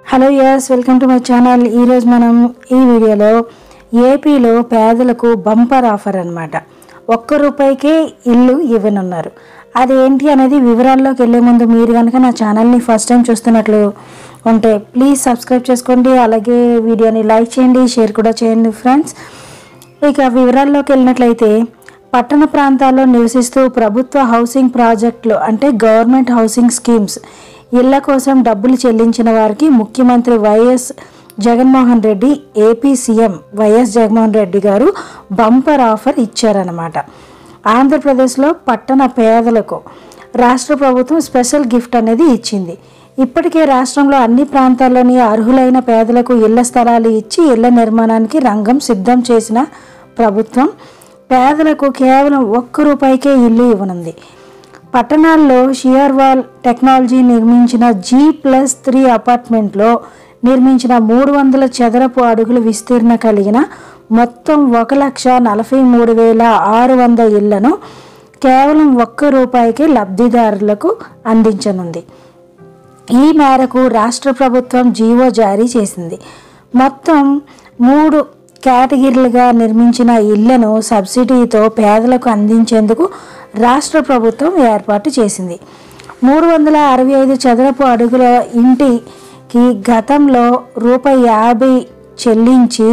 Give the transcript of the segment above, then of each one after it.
hello yes welcome to my channel ఈరోజు మనం ఈ వీడియోలో ఏపీలో పేదలకు బంపర్ ఆఫర్ అన్నమాట ఒక్క రూపాయికే ఇల్లు ఇవ్వనున్నారు అదేంటి అనేది వివరాల్లోకి వెళ్ళే ముందు మీరు కనుక నా ఛానల్ని ఫస్ట్ టైం చూస్తున్నట్లు ఉంటే ప్లీజ్ సబ్స్క్రైబ్ చేసుకోండి అలాగే వీడియోని లైక్ చేయండి షేర్ కూడా చేయండి ఫ్రెండ్స్ ఇక వివరాల్లోకి వెళ్ళినట్లయితే పట్టణ ప్రాంతాల్లో నివసిస్తూ ప్రభుత్వ హౌసింగ్ ప్రాజెక్టులు అంటే గవర్నమెంట్ హౌసింగ్ స్కీమ్స్ ఇళ్ల కోసం డబ్బులు చెల్లించిన వారికి ముఖ్యమంత్రి YS Jaganmohan Reddy AP CM YS Jaganmohan Reddy గారు బంపర్ ఆఫర్ ఇచ్చారన్నమాట ఆంధ్రప్రదేశ్లో పట్టణ పేదలకు రాష్ట్ర ప్రభుత్వం స్పెషల్ గిఫ్ట్ అనేది ఇచ్చింది ఇప్పటికే రాష్ట్రంలో అన్ని ప్రాంతాల్లోని అర్హులైన పేదలకు ఇళ్ల స్థలాలు ఇచ్చి ఇళ్ల నిర్మాణానికి రంగం సిద్ధం చేసిన ప్రభుత్వం పేదలకు కేవలం ఒక్క రూపాయికే ఇల్లు ఇవ్వనుంది పట్టణాల్లో షియర్వాల్ టెక్నాలజీ నిర్మించిన జీ ప్లస్ త్రీ అపార్ట్మెంట్లో నిర్మించిన మూడు వందల చదరపు అడుగుల విస్తీర్ణ కలిగిన మొత్తం ఒక లక్ష నలభై మూడు వేల ఆరు వంద ఇళ్లను కేవలం ఒక్క రూపాయికే లబ్ధిదారులకు అందించనుంది ఈ మేరకు రాష్ట్ర ప్రభుత్వం జీవో జారీ చేసింది మొత్తం మూడు కేటగిరీలుగా నిర్మించిన ఇళ్లను సబ్సిడీతో పేదలకు అందించేందుకు రాష్ట్ర ప్రభుత్వం ఏర్పాటు చేసింది మూడు వందల అరవై ఐదు చదరపు అడుగుల ఇంటికి గతంలో రూపాయి యాభై చెల్లించి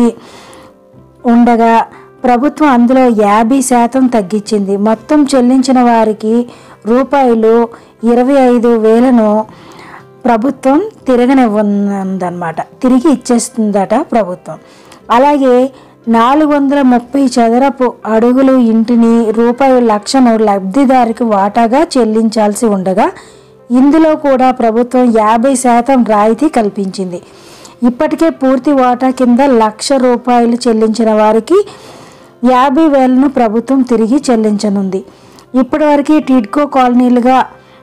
ఉండగా ప్రభుత్వం అందులో యాభై శాతం తగ్గించింది మొత్తం చెల్లించిన వారికి రూపాయలు ఇరవై ఐదు వేలను ప్రభుత్వం తిరగనివ్వదన్నమాట తిరిగి ఇచ్చేస్తుందట ప్రభుత్వం అలాగే నాలుగు వందల ముప్పై చదరపు అడుగులు ఇంటిని రూపాయలు లక్షను లబ్ధిదారికి వాటాగా చెల్లించాల్సి ఉండగా ఇందులో కూడా ప్రభుత్వం యాభై శాతం రాయితీ కల్పించింది ఇప్పటికే పూర్తి వాటా కింద లక్ష రూపాయలు చెల్లించిన వారికి యాభై వేలను ప్రభుత్వం తిరిగి చెల్లించనుంది ఇప్పటివరకు టిడ్కో కాలనీలుగా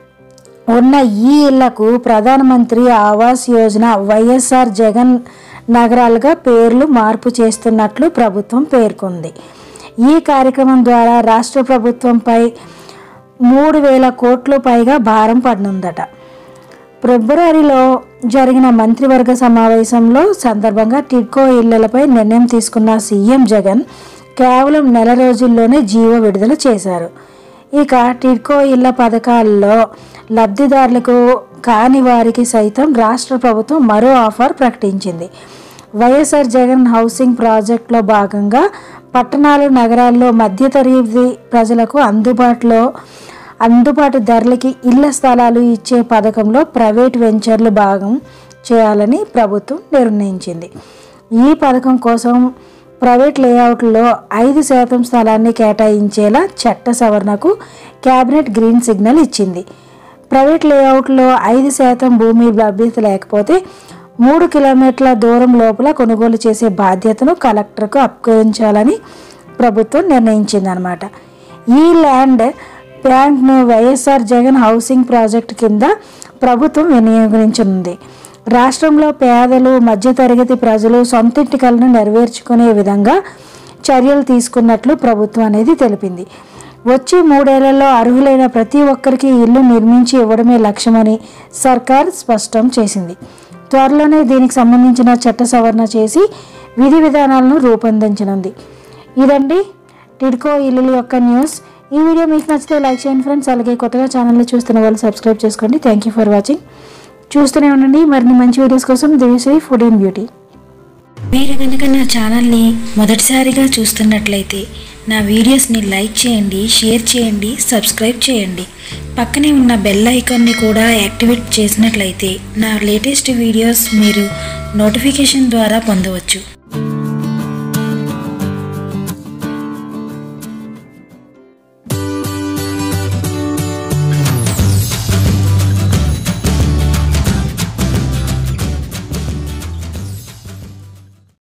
ఉన్న ఈ ఇళ్లకు ప్రధానమంత్రి ఆవాస్ యోజన వైఎస్ఆర్ జగన్ నగరాలుగా పేర్లు మార్పు చేస్తున్నట్లు ప్రభుత్వం పేర్కొంది ఈ కార్యక్రమం ద్వారా రాష్ట్ర ప్రభుత్వంపై మూడు వేల కోట్ల పైగా భారం పడనుందట ఫిబ్రవరిలో జరిగిన మంత్రివర్గ సమావేశంలో సందర్భంగా టిడ్కో ఇళ్లపై నిర్ణయం తీసుకున్న సీఎం జగన్ కేవలం నెల రోజుల్లోనే జీవో విడుదల చేశారు ఇక టిడ్కో ఇళ్ల పథకాల్లో లబ్ధిదారులకు కాని వారికి సైతం రాష్ట్ర ప్రభుత్వం మరో ఆఫర్ ప్రకటించింది వైఎస్ఆర్ జగన్ హౌసింగ్ ప్రాజెక్టులో భాగంగా పట్టణాలు నగరాల్లో మధ్యతరగతి ప్రజలకు అందుబాటులో అందుబాటు ధరలకి ఇళ్ల స్థలాలు ఇచ్చే పథకంలో ప్రైవేట్ వెంచర్లు భాగం చేయాలని ప్రభుత్వం నిర్ణయించింది ఈ పథకం కోసం ప్రైవేట్ లేఅవుట్లో ఐదు శాతం స్థలాన్ని కేటాయించేలా చట్ట సవరణకు కేబినెట్ గ్రీన్ సిగ్నల్ ఇచ్చింది ప్రైవేట్ లేఅవుట్లో ఐదు శాతం భూమి లభ్యత లేకపోతే మూడు కిలోమీటర్ల దూరం లోపల కొనుగోలు చేసే బాధ్యతను కలెక్టర్కు అప్పగించాలని ప్రభుత్వం నిర్ణయించిందనమాట ఈ ల్యాండ్ బ్యాంక్ను వైఎస్ఆర్ జగన్ హౌసింగ్ ప్రాజెక్ట్ కింద ప్రభుత్వం వినియోగించనుంది రాష్ట్రంలో పేదలు మధ్యతరగతి ప్రజలు సొంతింటి కలను నెరవేర్చుకునే విధంగా చర్యలు తీసుకున్నట్లు ప్రభుత్వం అనేది తెలిపింది వచ్చే మూడేళ్లలో అర్హులైన ప్రతి ఒక్కరికి ఇల్లు నిర్మించి ఇవ్వడమే లక్ష్యమని సర్కార్ స్పష్టం చేసింది త్వరలోనే దీనికి సంబంధించిన చట్ట సవరణ చేసి విధి విధానాలను రూపొందించనుంది ఇదండి టిడ్కో ఇల్లుల యొక్క న్యూస్ ఈ వీడియో మీకు నచ్చితే లైక్ చేయండి ఫ్రెండ్స్ అలాగే కొత్తగా ఛానల్ని చూస్తున్న వాళ్ళు సబ్స్క్రైబ్ చేసుకోండి థ్యాంక్ యూ ఫర్ వాచింగ్ చూస్తూనే ఉండండి మరిన్ని మంచి వీడియోస్ కోసం దివ్యశ్రీ ఫుడ్ అండ్ బ్యూటీ మీరు కనుక నా ఛానల్ని మొదటిసారిగా చూస్తున్నట్లయితే నా వీడియోస్ని లైక్ చేయండి షేర్ చేయండి సబ్స్క్రైబ్ చేయండి పక్కనే ఉన్న బెల్ ఐకాన్ని కూడా యాక్టివేట్ చేసినట్లయితే నా లేటెస్ట్ వీడియోస్ మీరు నోటిఫికేషన్ ద్వారా పొందవచ్చు